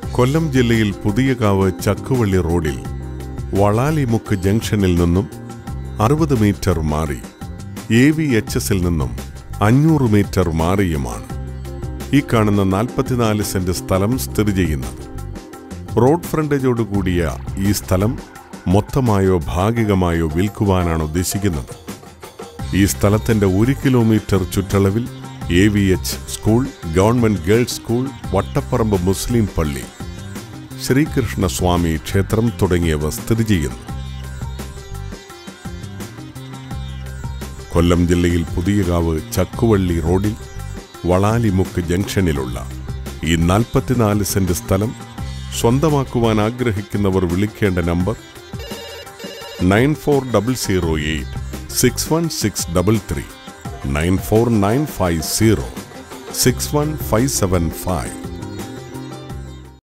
കൊല്ലം ജില്ലയിൽ പുതിയകാവ് ചക്കുവള്ളി റോഡിൽ വളാലിമുക്ക് ജംഗ്ഷനിൽ നിന്നും അറുപത് മീറ്റർ മാറി എ വി എച്ച് എസിൽ നിന്നും അഞ്ഞൂറ് മീറ്റർ മാറിയുമാണ് ഈ കാണുന്ന നാൽപ്പത്തിനാല് സെന്റ് സ്ഥലം സ്ഥിതി ചെയ്യുന്നത് റോഡ് ഫ്രണ്ടേജോട് കൂടിയ ഈ സ്ഥലം മൊത്തമായോ ഭാഗികമായോ വിൽക്കുവാനാണ് ഉദ്ദേശിക്കുന്നത് ഈ സ്ഥലത്തിന്റെ ഒരു കിലോമീറ്റർ ചുറ്റളവിൽ A V H school government girls school Vattaparambu മുസ്ലിം പള്ളി ശ്രീകൃഷ്ണസ്വാമി ക്ഷേത്രം തുടങ്ങിയവ സ്ഥിതി ചെയ്യുന്നു കൊല്ലം ജില്ലയിൽ പുതിയകാവ് ചക്കുവള്ളി റോഡിൽ വളാലിമുക്ക് ജംഗ്ഷനിലുള്ള ഈ നാൽപ്പത്തിനാല് സെന്റ് സ്ഥലം സ്വന്തമാക്കുവാൻ ആഗ്രഹിക്കുന്നവർ വിളിക്കേണ്ട number nine four double zero eight six one six double three nine four nine five zero six one five seven five